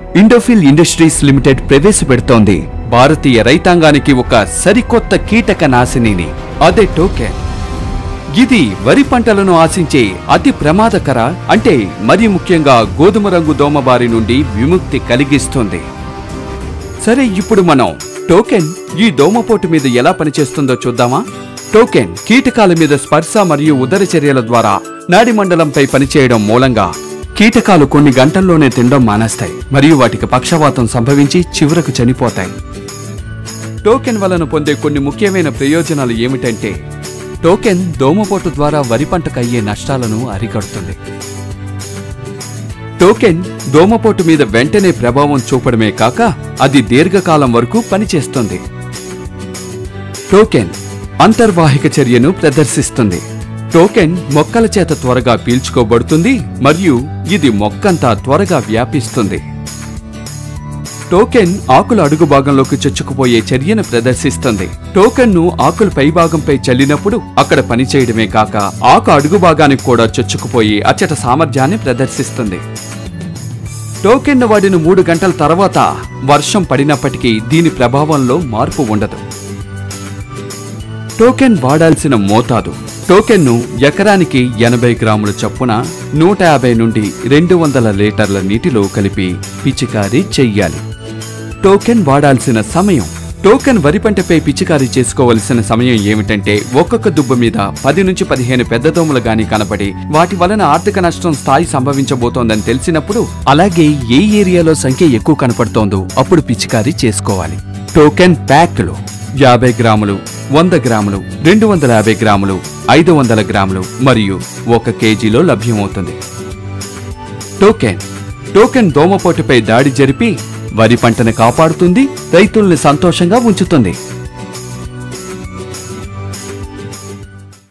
Indofil industries limited ప్రవేశపెడుతోంది భారతీయ రైతాంగానికి ఒక సరికొత్త కీటక నాశినిని అదే టోకెన్ ఇది వరి పంటలను ఆశించే అతి ప్రమాదకర అంటే మరి ముఖ్యంగా గోధుమ రంగు దోమ బారి నుండి విముక్తి కలిగిస్తుంది సరే ఇప్పుడు మనం టోకెన్ ఈ దోమపోటు మీద ఎలా పనిచేస్తుందో చూద్దామా టోకెన్ కీటకాల మీద స్పర్శ మరియు ఉదర చర్యల ద్వారా నాడి మండలంపై పనిచేయడం మూలంగా కీటకాలు కొన్ని గంటల్లోనే తినడం మానేస్తాయి మరియు వాటికి పక్షవాతం సంభవించి చివరకు చనిపోతాయి టోకెన్ వలన పొందే కొన్ని ముఖ్యమైన ప్రయోజనాలు ఏమిటంటే టోకెన్ దోమపోటు ద్వారా వరి పంటకు అయ్యే నష్టాలను అరికడుతుంది టోకెన్ దోమపోటు మీద వెంటనే ప్రభావం చూపడమే కాక అది దీర్ఘకాలం వరకు పనిచేస్తుంది టోకెన్ అంతర్వాహిక చర్యను ప్రదర్శిస్తుంది టోకెన్ మొక్కల చేత త్వరగా పీల్చుకోబడుతుంది మరియు ఇది మొక్కంతా త్వరగా వ్యాపిస్తుంది టోకెన్ ఆకుల అడుగు భాగంలోకి చొచ్చుకుపోయే చర్యను ప్రదర్శిస్తుంది టోకెన్ ను ఆకుల పై భాగంపై చల్లినప్పుడు అక్కడ పనిచేయడమే కాక ఆకు అడుగు భాగానికి కూడా చొచ్చుకుపోయి అచ్చట సామర్థ్యాన్ని ప్రదర్శిస్తుంది టోకెన్ వాడిన మూడు గంటల తర్వాత వర్షం పడినప్పటికీ దీని ప్రభావంలో మార్పు ఉండదు టోకెన్ వాడాల్సిన మోతాదు టోకెన్ను ఎకరానికి ఎనభై గ్రాముల చొప్పున నూట యాభై నుండి రెండు వందల లీటర్ల నీటిలో కలిపి పిచికారీ చెయ్యాలి టోకెన్ వాడాల్సిన సమయం టోకెన్ వరి పంటపై పిచికారీ చేసుకోవలసిన సమయం ఏమిటంటే ఒక్కొక్క దుబ్బ మీద పది నుంచి పదిహేను పెద్ద దోమలు గాని కనపడి వాటి వలన ఆర్థిక నష్టం స్థాయి సంభవించబోతోందని తెలిసినప్పుడు అలాగే ఏ ఏరియాలో సంఖ్య ఎక్కువ కనపడుతోందో అప్పుడు పిచికారీ చేసుకోవాలి టోకెన్ ప్యాక్లు యాభై గ్రాములు వంద గ్రాములు రెండు వందల యాభై గ్రాములు ఐదు వందల గ్రాములు మరియు ఒక కేజీలో లభ్యమవుతుంది టోకెన్ టోకెన్ దోమపోటుపై దాడి జరిపి వరి పంటను కాపాడుతుంది రైతుల్ని సంతోషంగా ఉంచుతుంది